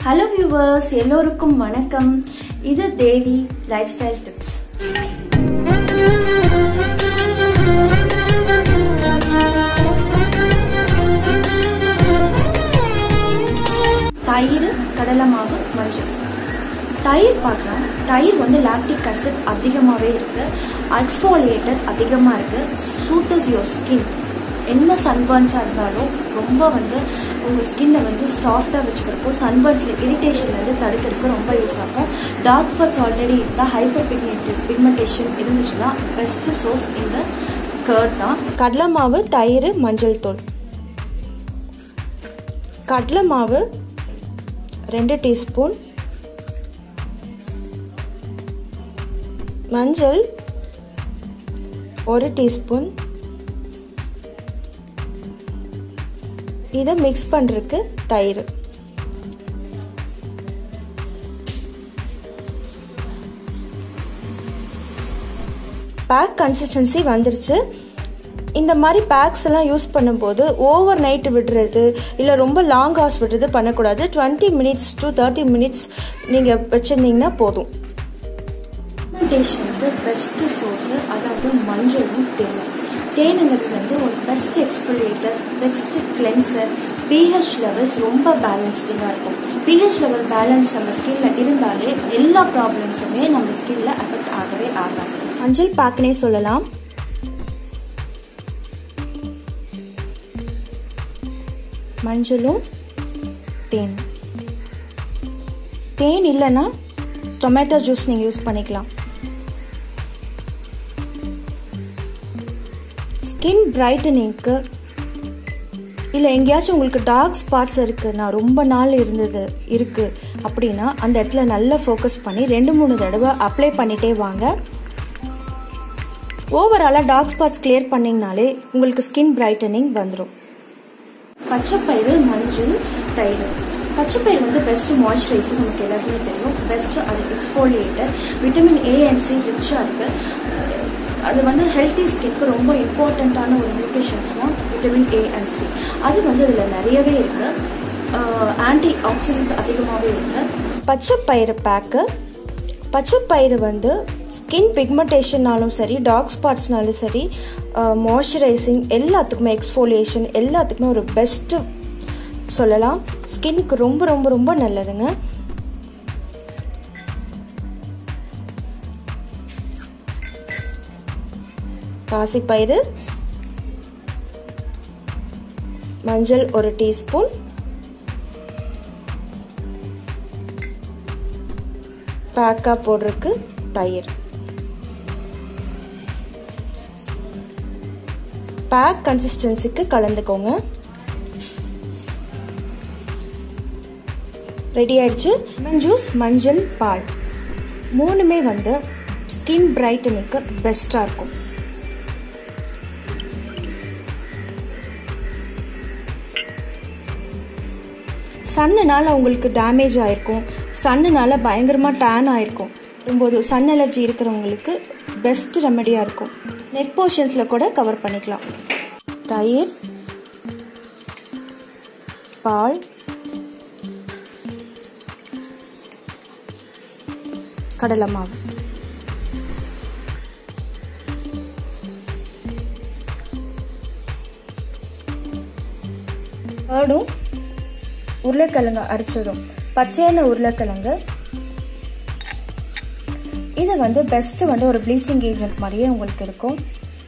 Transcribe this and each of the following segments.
hello viewers எல்லோருக்கும் வணக்கம் இது தேவி லைஃப் ஸ்டைல் டிப்ஸ் தயிர் கடலை மாவு மஞ்சள் தயிர் பார்க்கலாம் தயிர் வந்து லாக்டிக் அசிட் அதிகமாகவே இருக்கு எக்ஸ்ஃபோலியேட்டர் அதிகமாக இருக்கு சூட்டஸ் யோர் ஸ்கின் என்ன சன்பர்ன்ஸாக இருந்தாலும் ரொம்ப வந்து உங்கள் ஸ்கின்னை வந்து சாஃப்டாக வச்சுக்கிறப்போ சன்பர்ன்ஸில் இரிட்டேஷன்லேருந்து தடுக்கிறதுக்கு ரொம்ப யூஸ் ஆகும் டார்க் ஸ்பாட்ஸ் ஆல்ரெடி இருந்தால் ஹைப்பர் பிக்மெண்ட் பிக்மெண்டேஷன் இருந்துச்சுன்னா பெஸ்ட் சோர்ஸ் இந்த கர்ட் தான் கடலை மாவு தயிர் மஞ்சள் தூள் கடலை மாவு ரெண்டு டீஸ்பூன் மஞ்சள் ஒரு டீஸ்பூன் இதை மிக்ஸ் பண்ணுறதுக்கு தயிர் பேக் கன்சிஸ்டன்சி வந்துருச்சு இந்த மாதிரி பேக்ஸ் எல்லாம் யூஸ் பண்ணும்போது ஓவர் நைட்டு விடுறது இல்லை ரொம்ப லாங் ஹார்ஸ் விடுறது பண்ணக்கூடாது twenty minutes to thirty minutes நீங்கள் வச்சுருந்தீங்கன்னா போதும் பிக்மெண்டேஷனுக்கு பெஸ்ட்டு சோர்ஸு அதாவது மஞ்சளும் தேனும் தேனுங்கிறது வந்து ஒரு best exfoliator best cleanser pH levels ரொம்ப பேலன்ஸ்டிங்காக இருக்கும் பிஹெச் லெவல் பேலன்ஸ் நம்ம ஸ்கின்ல இருந்தாலே எல்லா ப்ராப்ளம்ஸுமே நம்ம ஸ்கின்ல அஃபெக்ட் ஆகவே ஆகாது மஞ்சள் பேக்னே சொல்லலாம் மஞ்சளும் தேன் தேன் இல்லைன்னா டொமேட்டோ ஜூஸ் நீங்கள் யூஸ் பண்ணிக்கலாம் ஸ்கின் பிரைட்டனிங்க்கு இல்லை எங்கேயாச்சும் உங்களுக்கு டார்க் ஸ்பாட்ஸ் இருக்குது நான் ரொம்ப நாள் இருந்தது இருக்குது அப்படின்னா அந்த இடத்துல நல்லா ஃபோக்கஸ் பண்ணி ரெண்டு மூணு தடவை அப்ளை பண்ணிட்டே வாங்க ஓவராலாக டார்க் ஸ்பாட்ஸ் கிளியர் பண்ணிங்கனாலே உங்களுக்கு ஸ்கின் பிரைட்டனிங் வந்துடும் பச்சைப்பயிறு மஞ்சள் தயிர் பச்சைப்பயிறு வந்து பெஸ்ட் மாய்ஸ்சரைசர் நமக்கு எல்லாருமே தெரியும் பெஸ்ட் அது exfoliator vitamin A and C ரிச்சாக இருக்கு அது வந்து ஹெல்த்தி ஸ்கின்க்கு ரொம்ப இம்பார்ட்டண்ட்டான ஒரு நியூட்ரிஷன்ஸ்னால் விட்டமின் ஏ அண்ட் சி அது வந்து இதில் நிறையவே இருக்கு ஆன்டி ஆக்சிடென்ட்ஸ் அதிகமாகவே இருக்கு பச்சைப்பயிறு பேக்கு பச்சைப்பயிறு வந்து ஸ்கின் பிக்மெண்டேஷன்னாலும் சரி டார்க் ஸ்பாட்ஸ்னாலும் சரி மாய்ஸ்சரைசிங் எல்லாத்துக்குமே எக்ஸ்ஃபோலியேஷன் எல்லாத்துக்குமே ஒரு பெஸ்ட்டு சொல்லலாம் ஸ்கின்னுக்கு ரொம்ப ரொம்ப ரொம்ப நல்லதுங்க பாசிப்பயிறு மஞ்சள் ஒரு டீஸ்பூன் பேக்காக போடுறதுக்கு தயிர் பேக் கன்சிஸ்டன்சிக்கு கலந்துக்கோங்க ரெடி ஆயிடுச்சு லெமன் ஜூஸ் மஞ்சள் பால் மூணுமே வந்து ஸ்கின் பிரைட்டனிங்க்கு பெஸ்ட்டாக இருக்கும் சன்னுனால உங்களுக்கு டேமேஜ் ஆயிருக்கும் சன்னுனால பயங்கரமாக டேன் ஆயிருக்கும் வரும்போது சன் அலர்ஜி இருக்கிறவங்களுக்கு பெஸ்ட் ரெமடியாக இருக்கும் நெக் போர்ஷன்ஸில் கூட கவர் பண்ணிக்கலாம் தயிர் பால் கடலை மாவு தேர்டும் உருளைக்கிழங்கு அரைச்சதும் பச்சையான உருளைக்கிழங்கு இது வந்து பெஸ்ட் வந்து ஒரு ப்ளீச்சிங் ஏஜென்ட் மாதிரியே உங்களுக்கு இருக்கும்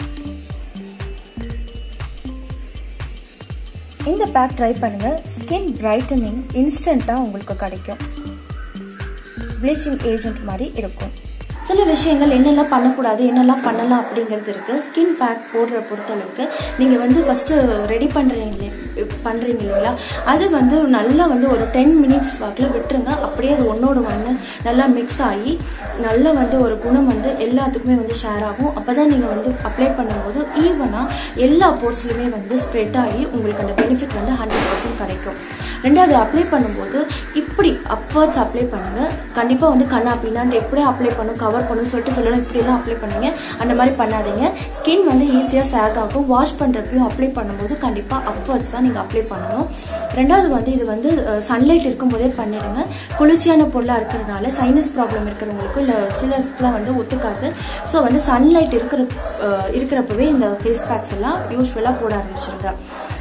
இந்த பேக் ட்ரை பண்ணுங்க ஸ்கின் பிரைட்டனிங் இன்ஸ்டண்டா உங்களுக்கு கிடைக்கும் ப்ளீச்சிங் ஏஜென்ட் மாதிரி இருக்கும் சில விஷயங்கள் என்னெல்லாம் பண்ணக்கூடாது என்னெல்லாம் பண்ணலாம் அப்படிங்கிறது இருக்குது ஸ்கின் பேக் போடுற பொறுத்தளவுக்கு நீங்கள் வந்து ஃபஸ்ட்டு ரெடி பண்ணுறீங்களே பண்ணுறீங்க இல்லைங்களா அது வந்து நல்லா வந்து ஒரு டென் மினிட்ஸ் வாக்கில் விட்டுருங்க அப்படியே அது ஒன்றோட ஒன்று நல்லா மிக்ஸ் ஆகி நல்லா வந்து ஒரு குணம் வந்து எல்லாத்துக்குமே வந்து ஷேர் ஆகும் அப்போ தான் நீங்கள் வந்து அப்ளை பண்ணும்போது ஈவனாக எல்லா போர்ட்ஸ்லையுமே வந்து ஸ்ப்ரெட் ஆகி உங்களுக்கு அந்த பெனிஃபிட் வந்து ஹண்ட்ரட் பர்சன்ட் கிடைக்கும் ரெண்டாவது அப்ளை பண்ணும்போது இப்படி அப்வர்ட்ஸ் அப்ளை பண்ணுங்கள் கண்டிப்பாக வந்து கண்ணா பின்னாண்டு எப்படி அப்ளை பண்ணும் கவர் கவர் பண்ணணும்னு சொல்லிட்டு சொல்லலாம் இப்படியெல்லாம் அப்ளை பண்ணுங்க அந்த மாதிரி பண்ணாதீங்க ஸ்கின் வந்து ஈஸியாக சேக் ஆகும் வாஷ் பண்ணுறப்பையும் அப்ளை பண்ணும்போது கண்டிப்பாக அப்வர்ட்ஸ் தான் நீங்கள் அப்ளை பண்ணணும் ரெண்டாவது வந்து இது வந்து சன்லைட் இருக்கும்போதே பண்ணிடுங்க குளிர்ச்சியான பொருளாக இருக்கிறதுனால சைனஸ் ப்ராப்ளம் இருக்கிறவங்களுக்கு இல்லை சிலருக்குலாம் வந்து ஒத்துக்காது ஸோ வந்து சன்லைட் இருக்கிற அஹ், இருக்கிறப்பவே இந்த ஃபேஸ் பேக்ஸ் எல்லாம் யூஸ்வலாக போட ஆரம்பிச்சிருங்க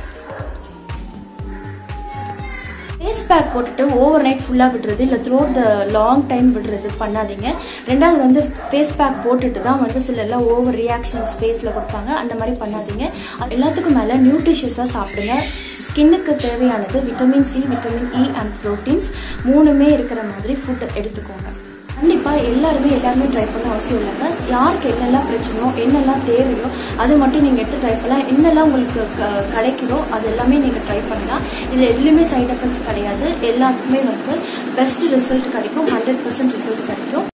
ஃபேஸ் பேக் போட்டுட்டு ஓவர் நைட் ஃபுல்லாக விடுறது இல்லை த்ரூ த லாங் டைம் விடுறது பண்ணாதீங்க ரெண்டாவது வந்து ஃபேஸ் பேக் போட்டுட்டு தான் வந்து சிலர்லாம் ஓவர் ரியாக்ஷன்ஸ் ஃபேஸில் கொடுப்பாங்க அந்த மாதிரி பண்ணாதீங்க அது எல்லாத்துக்கும் மேலே நியூட்ரிஷியஸாக சாப்பிடுங்க ஸ்கின்னுக்கு தேவையானது vitamin C vitamin E and proteins மூணுமே இருக்கிற மாதிரி ஃபுட் எடுத்துக்கோங்க கண்டிப்பாக எல்லாருமே எல்லாருமே ட்ரை பண்ண அவசியம் இல்லைங்க யாருக்கு என்னெல்லாம் பிரச்சனையோ என்னெல்லாம் தேவையோ அது மட்டும் நீங்கள் எடுத்து ட்ரை பண்ணலாம் என்னெல்லாம் உங்களுக்கு க- கிடைக்குதோ அது எல்லாமே நீங்கள் ட்ரை பண்ணலாம் இதில் எதுலேயுமே சைட் எஃபெக்ட்ஸ் கிடையாது எல்லாத்துக்குமே வந்து பெஸ்ட் ரிசல்ட் கிடைக்கும் ஹண்ட்ரட் பர்சன்ட் ரிசல்ட் கிடைக்கும்